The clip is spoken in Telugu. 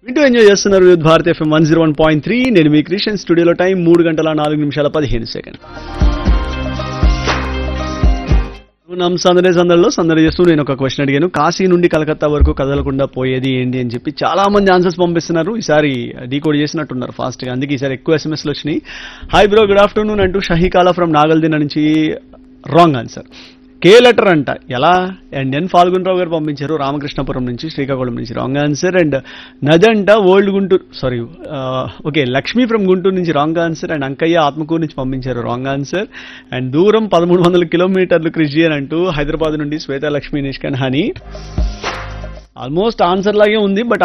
వింటూ ఎంజాయ్ చేస్తున్నారు with Bharat FM one zero one point three నేను మీ క్రిస్టియన్ స్టూడియోలో టైం మూడు గంటల నాలుగు నిమిషాల పదిహేను సెకండ్ సందడి సందడిలో సందడి చేస్తూ నేను ఒక క్వశ్చన్ అడిగాను కాశీ నుండి కలకత్తా వరకు కదలకుండా పోయేది ఏంటి అని చెప్పి చాలా మంది ఆన్సర్స్ పంపిస్తున్నారు ఈసారి డీకోడ్ చేసినట్టున్నారు ఫాస్ట్ గా అందుకే ఈసారి ఎక్కువ ఎస్ఎంఎస్లు వచ్చినాయి హాయ్ బ్రో గుడ్ ఆఫ్టర్నూన్ అంటూ షహీకాలా ఫ్రమ్ నాగల్దిన నుంచి రాంగ్ ఆన్సర్ కే లెటర్ అంట ఎలా అండ్ ఎన్ ఫాల్గునరావు గారు పంపించారు రామకృష్ణపురం నుంచి శ్రీకాకుళం నుంచి రాంగ్ ఆన్సర్ అండ్ నదంట old Guntur sorry okay Lakshmi from Guntur నుంచి wrong answer and Ankaiah Atmakur నుంచి పంపించారు రాంగ్ ఆన్సర్ అండ్ దూరం పదమూడు వందల కిలోమీటర్లు క్రిస్టియన్ అంటూ హైదరాబాద్ నుండి శ్వేత లక్ష్మీ నిష్కన్ హనీ ఆల్మోస్ట్ ఆన్సర్ లాగే ఉంది బట్